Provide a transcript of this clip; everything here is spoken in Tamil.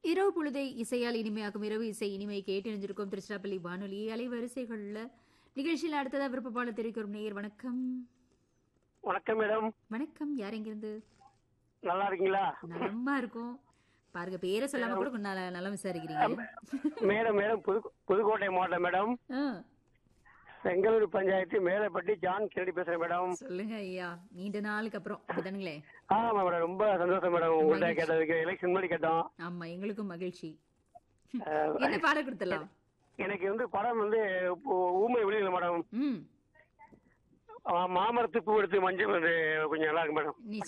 இரவு பொழுதை இசையால் இனிமையாக்கும் இரவு இசை இனிமை கேட்டறிஞ்சிருக்கும் திருச்சிராப்பள்ளி வானொலி அலைவரிசைகள்ல நிகழ்ச்சியில் அடுத்ததா விருப்பப்பால தெரிவிக்கும் நேயர் வணக்கம் வணக்கம் மேடம் வணக்கம் யார் எங்கிருந்து நல்லா இருக்கீங்களா நலமா இருக்கும் பாருங்க பேரை சொல்லாம கூட கொஞ்சம் நல- நலம் விசாரிக்கிறீங்க மேடம் மேடம் புது புதுக்கோட்டை மாவட்டம் மேடம் ஆ, செங்கலூர் பஞ்சாயத்து மேலப்பட்டி ஜான் கென்னடி பேசுறேன் மேடம் சொல்லுங்க ஐயா நீண்ட நாளுக்கு அப்புறம் அப்படிதானுங்களே ஆமா மேடம் ரொம்ப சந்தோஷம் மேடம் உங்கள்கிட்ட கேட்டதுக்கு எலெக்ஷன் முன்னாடி கேட்டோம் ஆமா எங்களுக்கும் மகிழ்ச்சி அஹ், என்ன பாடம் கொடுத்துடலாம் எனக்கு வந்து படம் வந்து இப்போ ஊமை வெளியில மேடம் ம் மாமரத்து பூ எடுத்து மஞ்சள் வந்து கொஞ்சம் நல்லா இருக்கு மேடம் நீ